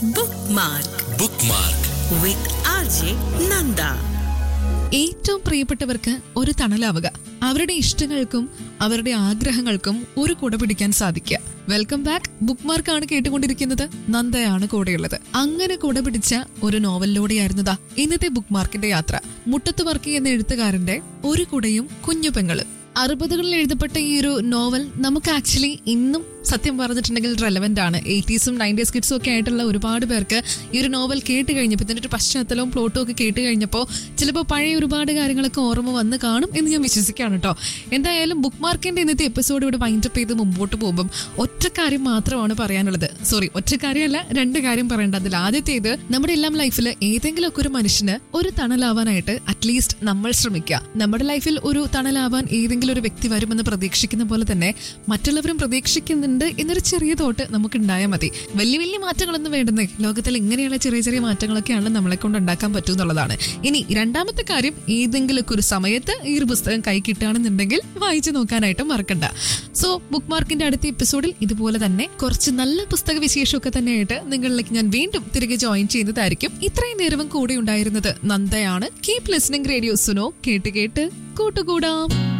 Bookmark bookmark with RJ Nanda. ഏറ്റവും പ്രിയപ്പെട്ടവർക്ക് ഒരു തണലാവുക അവരുടെ ഇഷ്ടങ്ങൾക്കും അവരുടെ ആഗ്രഹങ്ങൾക്കും ഒരു കുട പിടിക്കാൻ സാധിക്കുക വെൽക്കം ബാക്ക് ബുക്ക് മാർക്കാണ് കേട്ടുകൊണ്ടിരിക്കുന്നത് നന്ദയാണ് കൂടെയുള്ളത് അങ്ങനെ കുട പിടിച്ച ഒരു നോവലിലൂടെയായിരുന്നതാ ഇന്നത്തെ ബുക്ക് മാർക്കിന്റെ യാത്ര മുട്ടത്ത് വർക്കി എന്ന എഴുത്തുകാരന്റെ ഒരു കുടയും കുഞ്ഞു പെങ്ങളും അറുപതുകളിൽ എഴുതപ്പെട്ട ഈ ഒരു നോവൽ നമുക്ക് ആക്ച്വലി ഇന്നും സത്യം പറഞ്ഞിട്ടുണ്ടെങ്കിൽ റെലവെന്റ് ആണ് എയ്റ്റീസും നയൻറ്റീസ് കിഡ്സും ഒക്കെ ആയിട്ടുള്ള ഒരുപാട് പേർക്ക് ഈ ഒരു നോവൽ കേട്ട് കഴിഞ്ഞപ്പോൾ ഇതിന്റെ ഒരു പശ്ചാത്തലവും പ്ലോട്ടും ഒക്കെ കേട്ട് കഴിഞ്ഞപ്പോൾ ചിലപ്പോൾ പഴയ ഒരുപാട് കാര്യങ്ങളൊക്കെ ഓർമ്മ വന്ന് കാണും എന്ന് ഞാൻ വിശ്വസിക്കുകയാണ് കേട്ടോ എന്തായാലും ബുക്ക് മാർക്കിന്റെ ഇന്നത്തെ എപ്പിസോഡ് ഇവിടെ വൈൻഡപ്പ് ചെയ്ത് മുമ്പോട്ട് പോകുമ്പം ഒറ്റ കാര്യം മാത്രമാണ് പറയാനുള്ളത് സോറി ഒറ്റ കാര്യമല്ല രണ്ട് കാര്യം പറയേണ്ട അതിൽ ആദ്യത്തേത് നമ്മുടെ എല്ലാം ലൈഫിൽ ഏതെങ്കിലുമൊക്കെ ഒരു മനുഷ്യന് ഒരു തണലാവാനായിട്ട് അറ്റ്ലീസ്റ്റ് നമ്മൾ ശ്രമിക്കുക നമ്മുടെ ലൈഫിൽ ഒരു തണലാവാൻ ഏതെങ്കിലും ഒരു വ്യക്തി വരുമെന്ന് പ്രതീക്ഷിക്കുന്ന പോലെ തന്നെ മറ്റുള്ളവരും പ്രതീക്ഷിക്കുന്നുണ്ട് എന്നൊരു ചെറിയ തോട്ട് നമുക്ക് ഉണ്ടായാൽ മതി വലിയ വലിയ മാറ്റങ്ങളൊന്നും വേണ്ടുന്നേ ലോകത്തിൽ ഇങ്ങനെയുള്ള ചെറിയ ചെറിയ മാറ്റങ്ങളൊക്കെയാണ് നമ്മളെ കൊണ്ട് ഉണ്ടാക്കാൻ പറ്റൂ എന്നുള്ളതാണ് ഇനി രണ്ടാമത്തെ കാര്യം ഏതെങ്കിലുമൊക്കെ ഒരു സമയത്ത് ഈ ഒരു പുസ്തകം കൈ കിട്ടുകയാണെന്നുണ്ടെങ്കിൽ വായിച്ചു നോക്കാനായിട്ട് മറക്കണ്ട സോ ബുക്ക് മാർക്കിന്റെ അടുത്ത എപ്പിസോഡിൽ ഇതുപോലെ തന്നെ കുറച്ച് നല്ല പുസ്തക വിശേഷമൊക്കെ തന്നെയായിട്ട് നിങ്ങളിലേക്ക് ഞാൻ വീണ്ടും തിരികെ ജോയിൻ ചെയ്യുന്നതായിരിക്കും ഇത്രയും നേരവും കൂടെ ഉണ്ടായിരുന്നത് നന്ദയാണ് കീപ് ലിസ്ണിംഗ് റേഡിയോ സുനോ കേട്ട് കേട്ട് കൂട്ടുകൂടാം